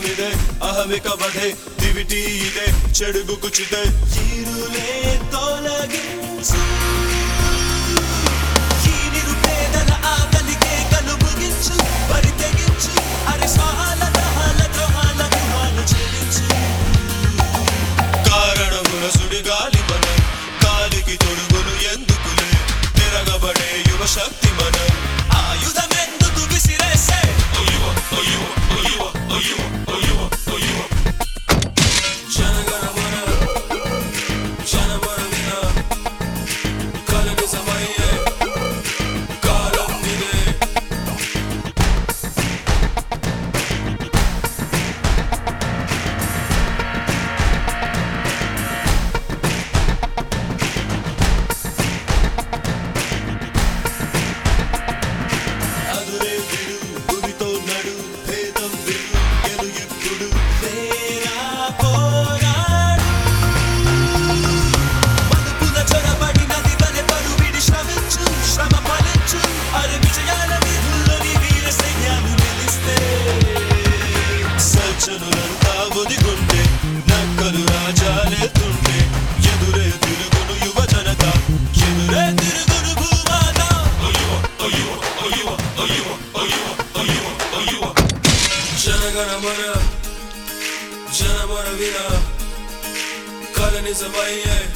ಕಾಲವಿದೆ ಅಹಮಿಕ ವಧೆ ದಿವಿಟಿ ಇದೆ చెడుగు కుచితే చీరులే తొలగించు ఈ నిరుపేదల ఆకలికే కలుపుగించు బరి తెగించు అరిసాల దహాల ద్రోహాల వ్యూహాలు చెల్లించు కారణముల సుడిగాలి మనం కాలికి తొడుగును ఎందుకులే తిరగబడే యువ శక్తి మనం ఆయుధమెందుకు విసిరేసే జనగణమన జనమన విన కలని సమయే కాలం ఇదే అదురే విడు గురితో నడు భేదం విడు గెలు ఇప్పుడు తేరా పోరాడు మదుపుల చొరబడి నది వలె పరువిడి శ్రమించు శ్రమ ఫలించు అరి విజయాల వీధుల్లోని వీర సైన్యాలు నిలిస్తే సజ్జనులంతా ఒదిగుంటే నక్కలు రాజాలెత్తుంటే ఎదురే తిరుగును యువ జనత ఎదురే తిరుగును భూమాత జనగణమన జనమన విన కల నిజమయ్యే